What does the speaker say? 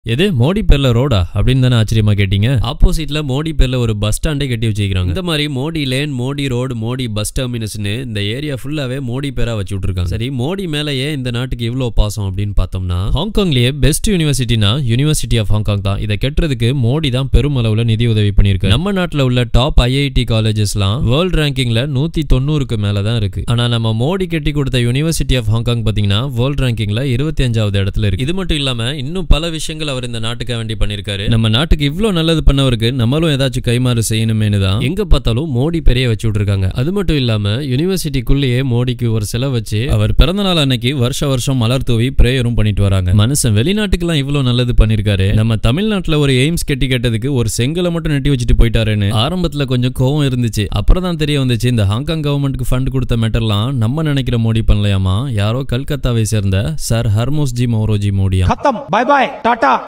எது மோடி பேர்ல ரோடா அப்படின்னு தானே ஆச்சரியமா கேட்டீங்க ஆப்போசிட்ல மோடி பேர்ல ஒரு பஸ் ஸ்டாண்டே கட்டி வச்சிருக்காங்க இந்த மாதிரி Modi lane Modi road Modi bus டெர்மினஸ்னு இந்த ஏரியா ஃபுல்லாவே மோடி பேரா வச்சு விட்டுருக்காங்க சரி மோடி மேல ஏன் இந்த நாட்டுக்கு இவ்ளோ பாசம் அப்படின்னு பார்த்தோம்னா ஹாங்காங்லயே பெஸ்ட் யூனிவர்சிட்டினா யூனிவர்சிட்டி ஆஃப் ஹாங்காங் தான் இதை கெட்டுறதுக்கு மோடி தான் பெருமளவுல நிதி உதவி பண்ணியிருக்காரு நம்ம நாட்டுல உள்ள டாப் ஐஐடி காலேஜஸ்லாம் வேர்ல்ட் ரேங்கிங்ல நூத்தி தொண்ணூறுக்கு மேல தான் இருக்கு ஆனா நம்ம மோடி கட்டி கொடுத்த யூனிவர்சிட்டி ஆஃப் ஹாங்காங் பாத்தீங்கன்னா வேர்ல்ட் ரேங்கிங்ல இருபத்தி அஞ்சாவது இடத்துல இருக்கு இது மட்டும் இல்லாம இன்னும் பல விஷயங்கள் அவர் இந்த நாட்டுக்கு வேண்டி பண்ணிருக்காரு நம்ம நாட்டுக்கு இவ்ளோ நல்லது பண்ணவருக்கு நம்மளும் ஏதாச்சும் கைமாறு செய்யணுமேனு தான் எங்க பார்த்தாலும் மோடி பெரிய வச்சு விட்டுருக்காங்க அது மட்டும் இல்லாம யூனிவர்சிட்டிக்குள்ளேயே மோடிக்கு ஒரு சிலை வச்சு அவர் பிறந்த நாள் அன்னைக்கு வருஷ வருஷம் மலர் தூவி பிரேயரும் பண்ணிட்டு வராங்க மனுஷன் வெளிநாட்டுக்கெல்லாம் இவ்ளோ நல்லது பண்ணிருக்காரு நம்ம தமிழ்நாட்டுல ஒரு எய்ம்ஸ் கட்டி கேட்டதுக்கு ஒரு செங்கலை மட்டும் நெட்டி வச்சுட்டு போயிட்டாருன்னு ஆரம்பத்துல கொஞ்சம் கோவம் இருந்துச்சு அப்புறம் தான் தெரிய வந்துச்சு இந்த ஹாங்காங் கவர்மெண்ட்க்கு ஃபண்ட் கொடுத்த மேட்டர்லாம் நம்ம நினைக்கிற மோடி பண்ணலையாமா யாரோ கல்கத்தாவை சேர்ந்த சார் ஹர்மோஸ் ஜி மௌரோஜி மோடியா खत्म बाय बाय टाटा